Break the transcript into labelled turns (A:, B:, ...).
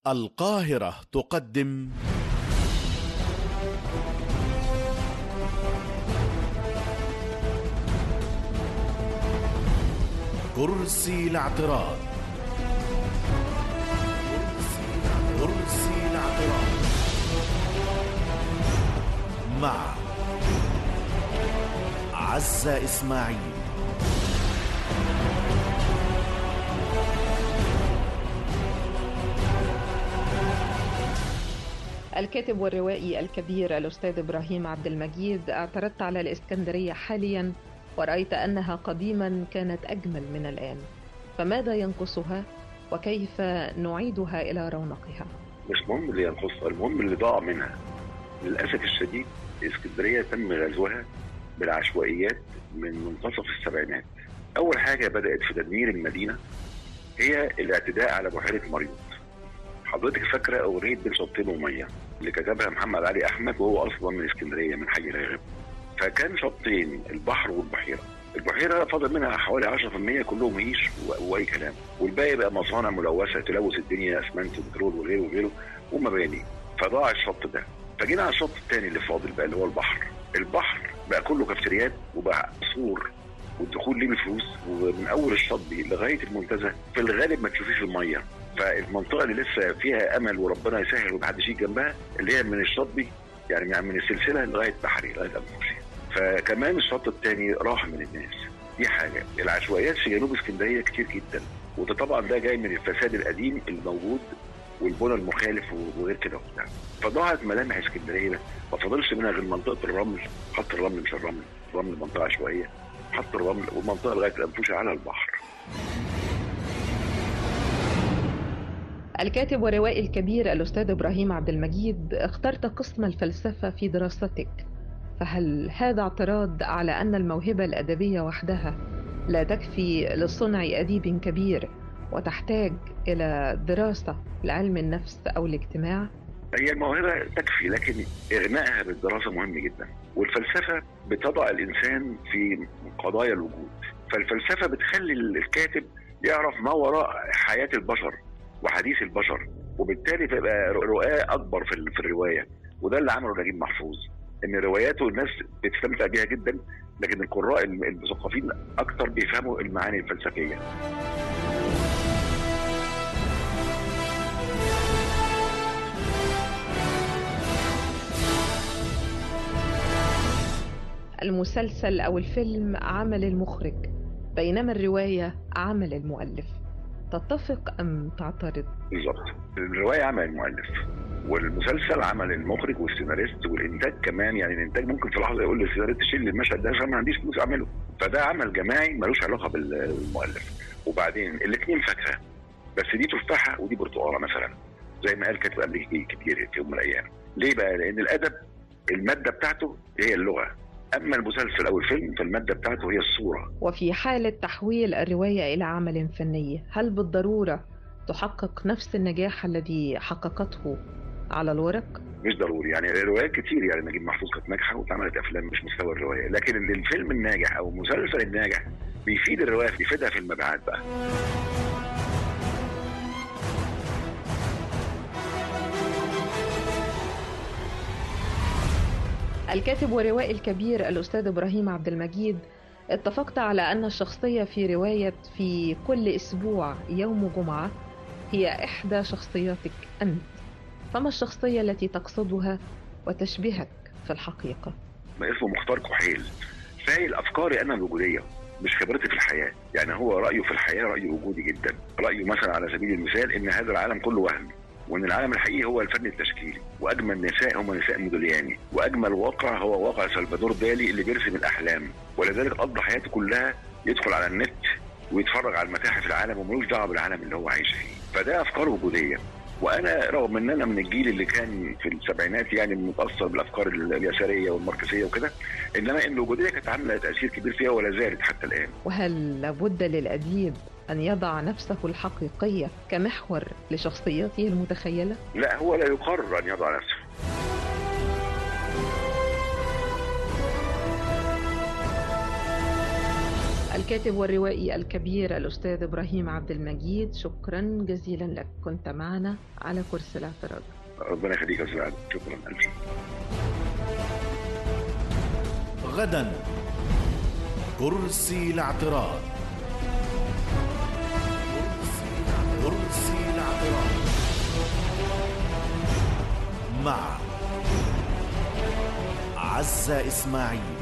A: القاهرة تقدم كرسي الاعتراض كرسي الاعتراض مع عزة إسماعيل
B: الكاتب والروائي الكبير الأستاذ إبراهيم عبد المجيد اعترضت على الإسكندرية حاليا ورأيت أنها قديما كانت أجمل من الآن فماذا ينقصها وكيف نعيدها إلى رونقها
C: مش مهم اللي ينقصها المهم اللي ضاع منها للأسف الشديد اسكندرية تم غزوها بالعشوائيات من منتصف السبعينات أول حاجة بدأت في تدمير المدينة هي الاعتداء على بحيرة مريوط حضرتك فاكرة أغنية بين شطين ومية اللي كتبها محمد علي أحمد وهو أصلا من اسكندرية من حي راغب فكان شطين البحر والبحيرة البحيرة فاضل منها حوالي 10% كلهم هيش و- وأي كلام والباقي بقى مصانع ملوثة تلوث الدنيا أسمنت وبترول وغيره وغيره ومباني فضاع الشط ده فجينا على الشط الثاني اللي فاضل بقى اللي هو البحر البحر بقى كله كافتريات وبقى سور والدخول ليه بفلوس ومن اول الشاطبي لغايه المنتزه في الغالب ما تشوفيش الميه فالمنطقه اللي لسه فيها امل وربنا يسهل ومحدش يجي جنبها اللي هي من الشاطبي يعني يعني من السلسله لغايه بحري لغايه انفوشي فكمان الشط الثاني راح من الناس دي حاجه العشوائيات في جنوب اسكندريه كتير جدا وده طبعا ده جاي من الفساد القديم الموجود والبنى المخالف وغير كده وبتاع فضاعت ملامح اسكندريه ما فضلش منها غير منطقه الرمل خط الرمل مش الرمل الرمل منطقه عشوائيه خط الرمل والمنطقه لغايه الانفوشه على البحر
B: الكاتب والروائي الكبير الأستاذ إبراهيم عبد المجيد اخترت قسم الفلسفة في دراستك فهل هذا اعتراض على أن الموهبة الأدبية وحدها لا تكفي لصنع أديب كبير وتحتاج إلى دراسة لعلم النفس أو الاجتماع؟
C: هي الموهبه تكفي لكن اغنائها بالدراسه مهم جدا والفلسفه بتضع الانسان في قضايا الوجود فالفلسفه بتخلي الكاتب يعرف ما وراء حياه البشر وحديث البشر وبالتالي تبقى رؤاه اكبر في ال- في الروايه وده اللي عمله نجيب محفوظ ان رواياته الناس بتستمتع بيها جدا لكن القراء الم- المثقفين اكتر بيفهموا المعاني الفلسفيه
B: المسلسل أو الفيلم عمل المخرج بينما الرواية عمل المؤلف تتفق أم تعترض؟
C: بالظبط الروايه عمل المؤلف والمسلسل عمل المخرج والسيناريست والانتاج كمان يعني الانتاج ممكن في لحظه يقول للسيناريست شيل المشهد ده عشان ما عنديش فلوس اعمله فده عمل جماعي ملوش علاقه بالمؤلف وبعدين الاثنين فاكهه بس دي تفاحه ودي برتقاله مثلا زي ما قال كاتب امريكي كبير في يوم من الايام ليه بقى؟ لان الادب الماده بتاعته هي اللغه اما المسلسل او الفيلم فالماده بتاعته هي الصوره
B: وفي حالة تحويل الرواية إلى عمل فني هل بالضرورة تحقق نفس النجاح الذي حققته على الورق؟
C: مش ضروري يعني روايات كتير يعني نجيب محفوظ كانت ناجحه واتعملت افلام مش مستوى الروايه لكن ال- الفيلم الناجح او المسلسل الناجح بيفيد الروايه بيفيدها في المبيعات بقى
B: الكاتب والروائي الكبير الأستاذ إبراهيم عبد المجيد اتفقت على أن الشخصية في رواية في كل أسبوع يوم جمعة هي إحدى شخصياتك أنت فما الشخصية التي تقصدها وتشبهك في الحقيقة؟
C: اسمه مختار كحيل سائل افكاري انا الوجوديه مش خبرتي في الحياه يعني هو رايه في الحياه راي وجودي جدا رايه مثلا على سبيل المثال ان هذا العالم كله وهم وان العالم الحقيقي هو الفن التشكيلي واجمل نساء هم نساء مودولياني واجمل واقع هو واقع سلفادور دالي اللي بيرسم الاحلام ولذلك قضى حياته كلها يدخل على النت ويتفرج على المتاحف العالم وملوش دعوه بالعالم اللي هو عايش فيه فده افكار وجوديه وانا رغم ان انا من الجيل اللي كان في السبعينات يعني متاثر بالافكار اليساريه والماركسيه وكده انما ان الوجوديه كانت عامله تاثير كبير فيها ولا زالت حتى الان
B: وهل لابد للأديب أن يضع نفسه الحقيقية كمحور لشخصياته المتخيلة؟
C: لا هو لا يقرر ان يضع نفسه
B: الكاتب والروائي الكبير الأستاذ إبراهيم عبد المجيد شكرا جزيلا لك كنت معنا على كرسي الاعتراض
C: ربنا يخليك يا استاذ شكرا الف شكر
A: غدا كرسي الاعتراض كرسي الاعتراض مع عزة إسماعيل